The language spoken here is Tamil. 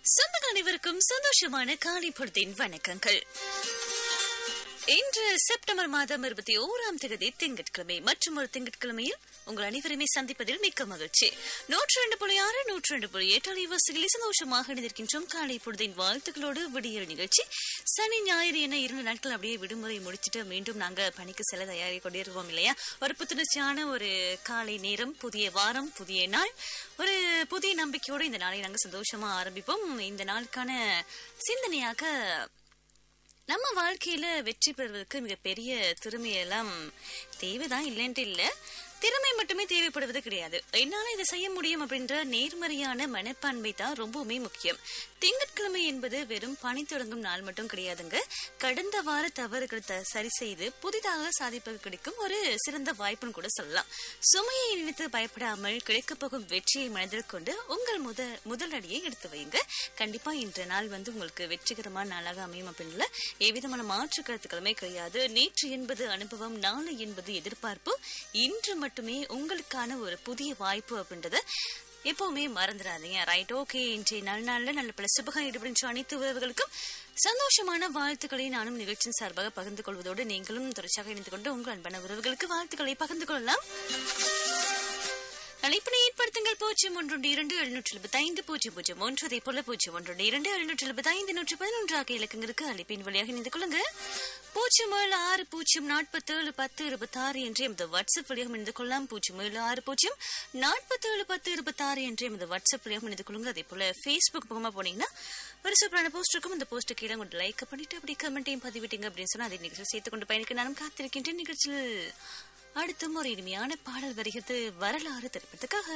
சொந்தங்கள் அனைவருக்கும் சந்தோஷமான காலை பொழுதின் வணக்கங்கள் இன்று செப்டம்பர் மாதம் இருபத்தி ஓராம் தேதி திங்கட்கிழமை மற்றும் ஒரு திங்கட்கிழமையில் உங்கள் அனைவருமே சந்திப்பதில் மிக்க மகிழ்ச்சி நூற்றி ரெண்டு புள்ளி ஆறு நூற்றி ரெண்டு புள்ளி எட்டு அலைவாசிகளில் சந்தோஷமாக இணைந்திருக்கின்றோம் காலை பொழுதின் வாழ்த்துக்களோடு விடியல் நிகழ்ச்சி சனி ஞாயிறு என இரண்டு நாட்கள் அப்படியே விடுமுறை முடிச்சுட்டு மீண்டும் நாங்க பணிக்கு செல்ல தயாரி கொண்டிருப்போம் இல்லையா ஒரு புத்துணர்ச்சியான ஒரு காலை நேரம் புதிய வாரம் புதிய நாள் ஒரு புதிய நம்பிக்கையோடு இந்த நாளை நாங்க சந்தோஷமா ஆரம்பிப்போம் இந்த நாளுக்கான சிந்தனையாக நம்ம வாழ்க்கையில வெற்றி பெறுவதற்கு மிகப்பெரிய திறமையெல்லாம் தேவைதான் இல்லைன்ட்டு இல்ல திறமை மட்டுமே தேவைப்படுவது கிடையாது என்னால இதை செய்ய முடியும் அப்படின்ற நேர்மறையான மனப்பான்மை தான் ரொம்பவுமே முக்கியம் திங்கட்கிழமை என்பது வெறும் பணி தொடங்கும் நாள் மட்டும் கிடையாதுங்க கடந்த வார தவறுகளை த- சரி செய்து புதிதாக சாதிப்பது கிடைக்கும் ஒரு சிறந்த வாய்ப்புன்னு கூட சொல்லலாம் சுமையை நினைத்து பயப்படாமல் கிடைக்கப் போகும் வெற்றியை மனதில் கொண்டு உங்கள் முத முதல் அடியை எடுத்து வைங்க கண்டிப்பா இன்ற நாள் வந்து உங்களுக்கு வெற்றிகரமான நாளாக அமையும் அப்படின்னு எவ்விதமான மாற்று கருத்துக்களுமே கிடையாது நேற்று என்பது அனுபவம் நாளை என்பது எதிர்பார்ப்பு இன்று மட்டுமே உங்களுக்கான ஒரு புதிய வாய்ப்பு அப்படின்றத எப்பவுமே மறந்துடாதீங்க ரைட் ஓகே இன்றைய நல்ல நாள்ல நல்ல பல சுபகம் ஈடுபடுகின்ற அனைத்து உறவுகளுக்கும் சந்தோஷமான வாழ்த்துக்களை நானும் நிகழ்ச்சியின் சார்பாக பகிர்ந்து கொள்வதோடு நீங்களும் தொடர்ச்சியாக இணைந்து கொண்டு உங்கள் அன்பான உறவுகளுக்கு வாழ்த்துக்களை பகிர்ந்து கொள்ளலாம் அழைப்பினை ஏற்படுத்துங்கள் பூஜ்ஜியம் ஒன்று இரண்டு எழுநூற்றி எழுபத்தி ஐந்து பூஜ்ஜியம் பூஜ்ஜியம் ஒன்று அதே போல பூஜ்ஜியம் ஒன்று இரண்டு எழுநூற்றி எழுபத்தி ஐந்து நூற்றி பதினொன்று ஆகிய இலக்கங்களுக்கு அழைப்பின் வழியாக இணைந்து கொள்ளுங்க பூஜ்ஜியம் ஏழு ஆறு பூஜ்ஜியம் நாற்பத்தேழு பத்து இருபத்தாறு என்று எமது வாட்ஸ்அப் வழியாக இணைந்து கொள்ளலாம் பூஜ்ஜியம் ஏழு ஆறு பூஜ்ஜியம் நாற்பத்தேழு பத்து இருபத்தாறு என்று எமது வாட்ஸ்அப் வழியாக இணைந்து கொள்ளுங்க அதே போல ஃபேஸ்புக் பக்கமா போனீங்கன்னா ஒரு சூப்பரான போஸ்ட் இருக்கும் அந்த போஸ்ட் கீழே உங்க லைக் பண்ணிட்டு அப்படி கமெண்ட்டையும் பதிவிட்டீங்க அப்படின்னு சொன்னா அதை நிகழ்ச்சியில் சேர்த்து கொண்டு பயணிக்க நானும் காத்திருக்கின்றேன் நிகழ்ச்சியில் அடுத்தும் ஒரு இனிமையான பாடல் வருகிறது வரலாறு திரைப்படத்துக்காக